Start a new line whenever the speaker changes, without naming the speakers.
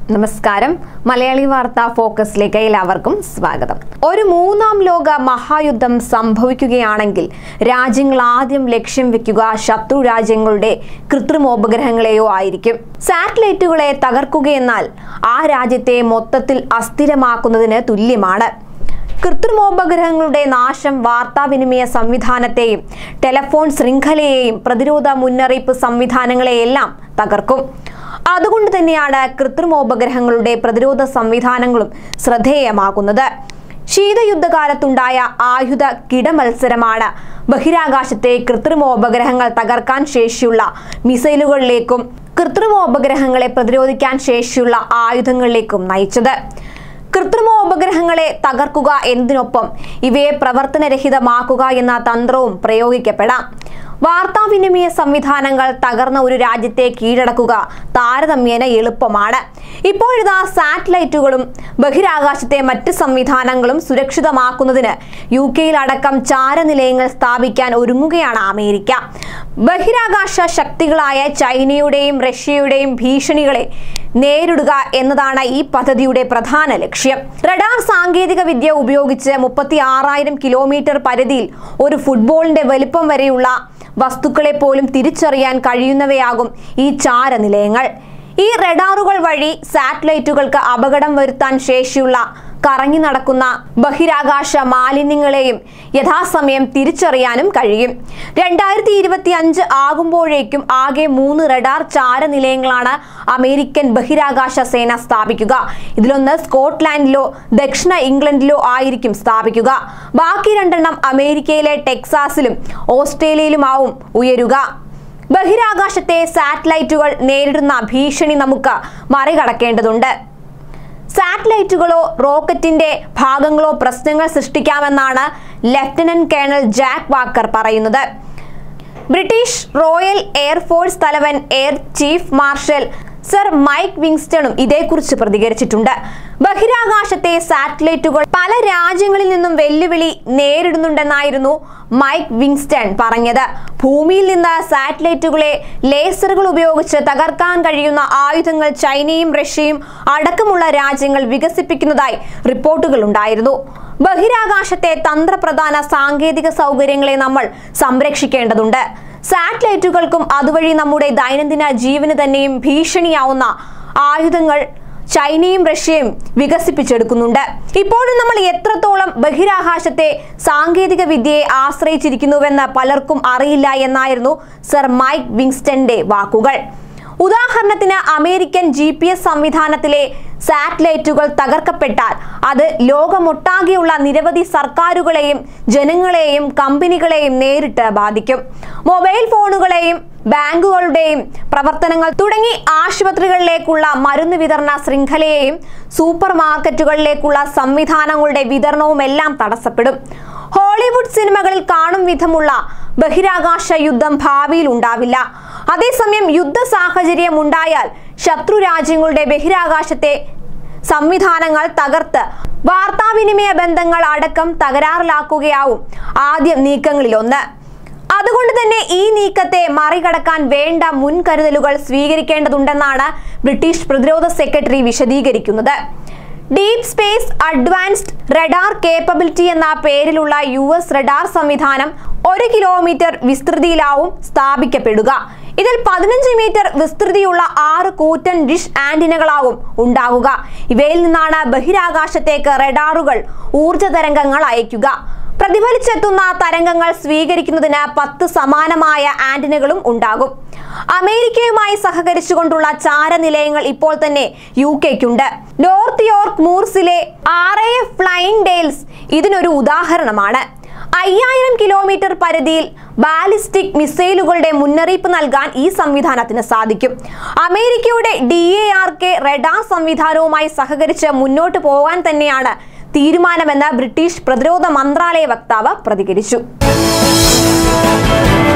നമസ്കാരം മലയാളി വാർത്താ ഫോക്കസിലേക്ക് എല്ലാവർക്കും സ്വാഗതം ഒരു മൂന്നാം ലോക മഹായുദ്ധം സംഭവിക്കുകയാണെങ്കിൽ രാജ്യങ്ങൾ ആദ്യം ലക്ഷ്യം വെക്കുക ശത്രു രാജ്യങ്ങളുടെ കൃത്രിമോപഗ്രഹങ്ങളെയോ ആയിരിക്കും സാറ്റലൈറ്റുകളെ തകർക്കുകയെന്നാൽ ആ രാജ്യത്തെ മൊത്തത്തിൽ അസ്ഥിരമാക്കുന്നതിന് തുല്യമാണ് കൃത്രിമോപഗ്രഹങ്ങളുടെ നാശം വാർത്താവിനിമയ സംവിധാനത്തെയും ടെലഫോൺ ശൃംഖലയെയും പ്രതിരോധ മുന്നറിയിപ്പ് സംവിധാനങ്ങളെയെല്ലാം തകർക്കും അതുകൊണ്ട് തന്നെയാണ് കൃത്രിമോപഗ്രഹങ്ങളുടെ പ്രതിരോധ സംവിധാനങ്ങളും ശ്രദ്ധേയമാകുന്നത് ശീതയുദ്ധകാലത്തുണ്ടായ ആയുധ കിടമത്സരമാണ് ബഹിരാകാശത്തെ കൃത്രിമോപഗ്രഹങ്ങൾ തകർക്കാൻ ശേഷിയുള്ള മിസൈലുകളിലേക്കും കൃത്രിമോപഗ്രഹങ്ങളെ പ്രതിരോധിക്കാൻ ശേഷിയുള്ള ആയുധങ്ങളിലേക്കും നയിച്ചത് കൃത്രിമോപഗ്രഹങ്ങളെ തകർക്കുക എന്നതിനൊപ്പം ഇവയെ പ്രവർത്തനരഹിതമാക്കുക എന്ന തന്ത്രവും പ്രയോഗിക്കപ്പെടാം വാർത്താവിനിമയ സംവിധാനങ്ങൾ തകർന്ന ഒരു രാജ്യത്തെ കീഴടക്കുക താരതമ്യേന എളുപ്പമാണ് ഇപ്പോഴിതാ സാറ്റലൈറ്റുകളും ബഹിരാകാശത്തെ മറ്റ് സംവിധാനങ്ങളും സുരക്ഷിതമാക്കുന്നതിന് യു കെയിൽ അടക്കം ചാരനിലയങ്ങൾ സ്ഥാപിക്കാൻ ഒരുങ്ങുകയാണ് അമേരിക്ക ബഹിരാകാശ ശക്തികളായ ചൈനയുടെയും റഷ്യയുടെയും ഭീഷണികളെ നേരിടുക എന്നതാണ് ഈ പദ്ധതിയുടെ പ്രധാന ലക്ഷ്യം റഡാർ സാങ്കേതിക വിദ്യ ഉപയോഗിച്ച് മുപ്പത്തി ആറായിരം കിലോമീറ്റർ പരിധിയിൽ ഒരു ഫുട്ബോളിന്റെ വലിപ്പം വരെയുള്ള വസ്തുക്കളെ പോലും തിരിച്ചറിയാൻ കഴിയുന്നവയാകും ഈ ചാരനിലയങ്ങൾ ഈ റഡാറുകൾ വഴി സാറ്റലൈറ്റുകൾക്ക് അപകടം വരുത്താൻ ശേഷിയുള്ള കറങ്ങി നടക്കുന്ന ബഹിരാകാശ മാലിന്യങ്ങളെയും യഥാസമയം തിരിച്ചറിയാനും കഴിയും രണ്ടായിരത്തി ഇരുപത്തി അഞ്ച് ആകുമ്പോഴേക്കും ആകെ മൂന്ന് റഡാർ ചാരനിലയങ്ങളാണ് അമേരിക്കൻ ബഹിരാകാശ സേന സ്ഥാപിക്കുക ഇതിലൊന്ന് സ്കോട്ട്ലാൻഡിലോ ദക്ഷിണ ഇംഗ്ലണ്ടിലോ ആയിരിക്കും സ്ഥാപിക്കുക ബാക്കി രണ്ടെണ്ണം അമേരിക്കയിലെ ടെക്സാസിലും ഓസ്ട്രേലിയയിലുമാവും ഉയരുക ബഹിരാകാശത്തെ സാറ്റലൈറ്റുകൾ നേരിടുന്ന ഭീഷണി നമുക്ക് മറികടക്കേണ്ടതുണ്ട് സാറ്റലൈറ്റുകളോ റോക്കറ്റിന്റെ ഭാഗങ്ങളോ പ്രശ്നങ്ങൾ സൃഷ്ടിക്കാമെന്നാണ് ലഫ്റ്റനന്റ് കേണൽ ജാക്ക് വാക്കർ പറയുന്നത് ബ്രിട്ടീഷ് റോയൽ എയർഫോഴ്സ് തലവൻ air chief marshal sir Mike വിങ്സ്റ്റണും ഇതേക്കുറിച്ച് പ്രതികരിച്ചിട്ടുണ്ട് ബഹിരാകാശത്തെ സാറ്റലൈറ്റുകൾ പല രാജ്യങ്ങളിൽ നിന്നും വെല്ലുവിളി നേരിടുന്നുണ്ടെന്നായിരുന്നു മൈക്ക് വിങ്സ്റ്റൺ പറഞ്ഞത് ഭൂമിയിൽ നിന്ന് സാറ്റലൈറ്റുകളെ ലേസറുകൾ ഉപയോഗിച്ച് തകർക്കാൻ കഴിയുന്ന ആയുധങ്ങൾ ചൈനയും റഷ്യയും അടക്കമുള്ള രാജ്യങ്ങൾ വികസിപ്പിക്കുന്നതായി റിപ്പോർട്ടുകൾ ഉണ്ടായിരുന്നു ബഹിരാകാശത്തെ തന്ത്രപ്രധാന സാങ്കേതിക സൗകര്യങ്ങളെ നമ്മൾ സംരക്ഷിക്കേണ്ടതുണ്ട് സാറ്റലൈറ്റുകൾക്കും അതുവഴി നമ്മുടെ ദൈനംദിന ജീവന് തന്നെയും ഭീഷണിയാവുന്ന ആയുധങ്ങൾ ചൈനയും റഷ്യയും വികസിപ്പിച്ചെടുക്കുന്നുണ്ട് ഇപ്പോഴും നമ്മൾ എത്രത്തോളം ബഹിരാകാശത്തെ സാങ്കേതിക വിദ്യയെ ആശ്രയിച്ചിരിക്കുന്നുവെന്ന് പലർക്കും അറിയില്ല എന്നായിരുന്നു സർ മൈക്ക് വിങ്സ്റ്റന്റെ വാക്കുകൾ ഉദാഹരണത്തിന് അമേരിക്കൻ ജി പി എസ് സംവിധാനത്തിലെ സാറ്റലൈറ്റുകൾ തകർക്കപ്പെട്ടാൽ അത് ലോകമൊട്ടാകെയുള്ള നിരവധി സർക്കാരുകളെയും ജനങ്ങളെയും കമ്പനികളെയും നേരിട്ട് ബാധിക്കും മൊബൈൽ ഫോണുകളെയും ബാങ്കുകളുടെയും പ്രവർത്തനങ്ങൾ തുടങ്ങി ആശുപത്രികളിലേക്കുള്ള മരുന്ന് വിതരണ ശൃംഖലയെയും സൂപ്പർ മാർക്കറ്റുകളിലേക്കുള്ള സംവിധാനങ്ങളുടെ വിതരണവും എല്ലാം തടസ്സപ്പെടും ഹോളിവുഡ് സിനിമകളിൽ കാണും വിധമുള്ള ബഹിരാകാശ യുദ്ധം ഭാവിയിൽ ഉണ്ടാവില്ല അതേസമയം യുദ്ധ സാഹചര്യം ഉണ്ടായാൽ ശത്രു രാജ്യങ്ങളുടെ ബഹിരാകാശത്തെ സംവിധാനങ്ങൾ തകർത്ത് വാർത്താവിനിമയ ബന്ധങ്ങൾ അടക്കം തകരാറിലാക്കുകയാവും ആദ്യം നീക്കങ്ങളിലൊന്ന് അതുകൊണ്ട് തന്നെ ഈ നീക്കത്തെ മറികടക്കാൻ വേണ്ട മുൻകരുതലുകൾ സ്വീകരിക്കേണ്ടതുണ്ടെന്നാണ് ബ്രിട്ടീഷ് പ്രതിരോധ സെക്രട്ടറി വിശദീകരിക്കുന്നത് deep space advanced radar capability എന്ന പേരിലുള്ള യു എസ് റഡാർ സംവിധാനം ഒരു കിലോമീറ്റർ വിസ്തൃതിയിലാവും സ്ഥാപിക്കപ്പെടുക ഇതിൽ പതിനഞ്ച് മീറ്റർ വിസ്തൃതിയുള്ള ആറ് കൂറ്റൻ ഡിഷ് ആന്റിനകളാവും ഉണ്ടാകുക ഇവയിൽ നിന്നാണ് ബഹിരാകാശത്തേക്ക് റഡാറുകൾ ഊർജ തരംഗങ്ങൾ അയക്കുക പ്രതിഫലിച്ചെത്തുന്ന തരംഗങ്ങൾ സ്വീകരിക്കുന്നതിന് പത്ത് സമാനമായ ആന്റിനകളും ഉണ്ടാകും അമേരിക്കയുമായി സഹകരിച്ചുകൊണ്ടുള്ള ചാരനിലയങ്ങൾ ഇപ്പോൾ തന്നെ യു കെക്കുണ്ട് നോർത്ത് യോർക്ക് മൂർസിലെ ആർ എ ഫ്ലൈങ് ഡെയിൽസ് ഇതിനൊരു ഉദാഹരണമാണ് അയ്യായിരം കിലോമീറ്റർ പരിധിയിൽ ബാലിസ്റ്റിക് മിസൈലുകളുടെ മുന്നറിയിപ്പ് നൽകാൻ ഈ സംവിധാനത്തിന് സാധിക്കും അമേരിക്കയുടെ D A R K radar സംവിധാനവുമായി സഹകരിച്ച് മുന്നോട്ട് പോകാൻ തന്നെയാണ് തീരുമാനമെന്ന് ബ്രിട്ടീഷ് പ്രതിരോധ മന്ത്രാലയ വക്താവ് പ്രതികരിച്ചു